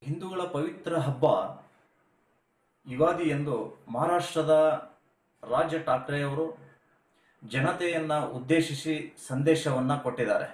ಹಿಂದೂಗಳ ಪವಿತ್ರ ಹಬ್ಬ ಯುಗಾದಿ ಎಂದು ಮಹಾರಾಷ್ಟ್ರದ ರಾಜ ಠಾಕ್ರೆಯವರು ಜನತೆಯನ್ನ ಉದ್ದೇಶಿಸಿ ಸಂದೇಶವನ್ನ ಕೊಟ್ಟಿದ್ದಾರೆ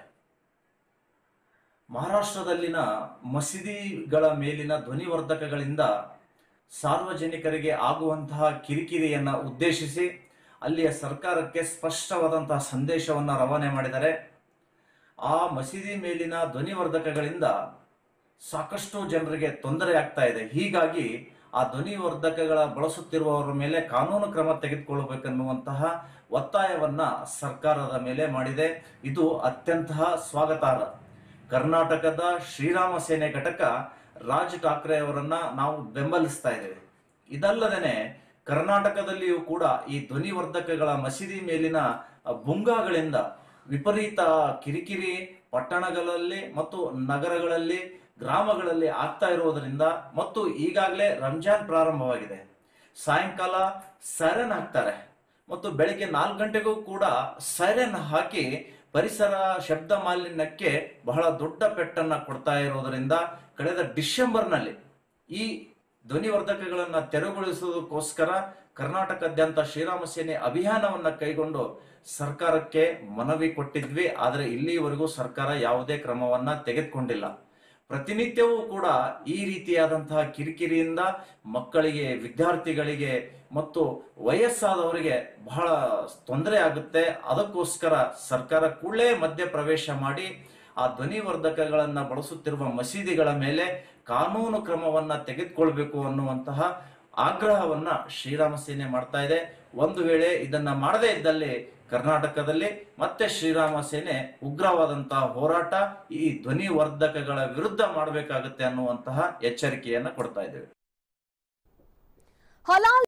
ಮಹಾರಾಷ್ಟ್ರದಲ್ಲಿನ ಮಸೀದಿಗಳ ಮೇಲಿನ ಧ್ವನಿವರ್ಧಕಗಳಿಂದ ಸಾರ್ವಜನಿಕರಿಗೆ ಆಗುವಂತಹ ಕಿರಿಕಿರಿಯನ್ನ ಉದ್ದೇಶಿಸಿ ಅಲ್ಲಿಯ ಸರ್ಕಾರಕ್ಕೆ ಸ್ಪಷ್ಟವಾದಂತಹ ಸಂದೇಶವನ್ನ ರವಾನೆ ಮಾಡಿದ್ದಾರೆ ಆ ಮಸೀದಿ ಮೇಲಿನ ಧ್ವನಿವರ್ಧಕಗಳಿಂದ ಸಾಕಷ್ಟು ಜನರಿಗೆ ತೊಂದರೆ ಆಗ್ತಾ ಇದೆ ಹೀಗಾಗಿ ಆ ಧ್ವನಿವರ್ಧಕಗಳ ಬಳಸುತ್ತಿರುವವರ ಮೇಲೆ ಕಾನೂನು ಕ್ರಮ ತೆಗೆದುಕೊಳ್ಳಬೇಕನ್ನುವಂತಹ ಒತ್ತಾಯವನ್ನ ಸರ್ಕಾರದ ಮೇಲೆ ಮಾಡಿದೆ ಇದು ಅತ್ಯಂತ ಸ್ವಾಗತಾರ್ಹ ಕರ್ನಾಟಕದ ಶ್ರೀರಾಮ ಸೇನೆ ಘಟಕ ರಾಜ್ ಠಾಕ್ರೆ ಅವರನ್ನ ನಾವು ಬೆಂಬಲಿಸ್ತಾ ಇದ್ದೇವೆ ಇದಲ್ಲದೇನೆ ಕರ್ನಾಟಕದಲ್ಲಿಯೂ ಕೂಡ ಈ ಧ್ವನಿವರ್ಧಕಗಳ ಮಸೀದಿ ಮೇಲಿನ ಬುಂಗಾಗಳಿಂದ ವಿಪರೀತ ಕಿರಿಕಿರಿ ಪಟ್ಟಣಗಳಲ್ಲಿ ಮತ್ತು ನಗರಗಳಲ್ಲಿ ಗ್ರಾಮಗಳಲ್ಲಿ ಆಗ್ತಾ ಇರುವುದರಿಂದ ಮತ್ತು ಈಗಾಗಲೇ ರಂಜಾನ್ ಪ್ರಾರಂಭವಾಗಿದೆ ಸಾಯಂಕಾಲ ಸೈರನ್ ಹಾಕ್ತಾರೆ ಮತ್ತು ಬೆಳಿಗ್ಗೆ ನಾಲ್ಕು ಗಂಟೆಗೂ ಕೂಡ ಸೈರನ್ ಹಾಕಿ ಪರಿಸರ ಶಬ್ದ ಮಾಲಿನ್ಯಕ್ಕೆ ಬಹಳ ದೊಡ್ಡ ಪೆಟ್ಟನ್ನ ಕೊಡ್ತಾ ಇರೋದರಿಂದ ಕಳೆದ ಡಿಸೆಂಬರ್ನಲ್ಲಿ ಈ ಧ್ವನಿವರ್ಧಕಗಳನ್ನ ತೆರವುಗೊಳಿಸುವುದಕ್ಕೋಸ್ಕರ ಕರ್ನಾಟಕದಾದ್ಯಂತ ಶ್ರೀರಾಮ ಸೇನೆ ಅಭಿಯಾನವನ್ನ ಕೈಗೊಂಡು ಸರ್ಕಾರಕ್ಕೆ ಮನವಿ ಕೊಟ್ಟಿದ್ವಿ ಆದರೆ ಇಲ್ಲಿಯವರೆಗೂ ಸರ್ಕಾರ ಯಾವುದೇ ಕ್ರಮವನ್ನ ತೆಗೆದುಕೊಂಡಿಲ್ಲ ಪ್ರತಿನಿತ್ಯವೂ ಕೂಡ ಈ ರೀತಿಯಾದಂತಹ ಕಿರಿಕಿರಿಯಿಂದ ಮಕ್ಕಳಿಗೆ ವಿದ್ಯಾರ್ಥಿಗಳಿಗೆ ಮತ್ತು ವಯಸ್ಸಾದವರಿಗೆ ಬಹಳ ತೊಂದರೆ ಆಗುತ್ತೆ ಅದಕ್ಕೋಸ್ಕರ ಸರ್ಕಾರ ಕೂಡಲೇ ಮಧ್ಯ ಪ್ರವೇಶ ಮಾಡಿ ಆ ಧ್ವನಿವರ್ಧಕಗಳನ್ನ ಬಳಸುತ್ತಿರುವ ಮಸೀದಿಗಳ ಮೇಲೆ ಕಾನೂನು ಕ್ರಮವನ್ನ ತೆಗೆದುಕೊಳ್ಬೇಕು ಅನ್ನುವಂತಹ ಆಗ್ರಹವನ್ನ ಶ್ರೀರಾಮ ಸೇನೆ ಮಾಡ್ತಾ ಇದೆ ಒಂದು ವೇಳೆ ಇದನ್ನ ಮಾಡದೇ ಇದ್ದಲ್ಲಿ ಕರ್ನಾಟಕದಲ್ಲಿ ಮತ್ತೆ ಶ್ರೀರಾಮ ಸೇನೆ ಉಗ್ರವಾದಂತಹ ಹೋರಾಟ ಈ ಧ್ವನಿವರ್ಧಕಗಳ ವಿರುದ್ಧ ಮಾಡಬೇಕಾಗುತ್ತೆ ಅನ್ನುವಂತಹ ಎಚ್ಚರಿಕೆಯನ್ನ ಕೊಡ್ತಾ ಇದ್ದೇವೆ ಹಲಾಲ್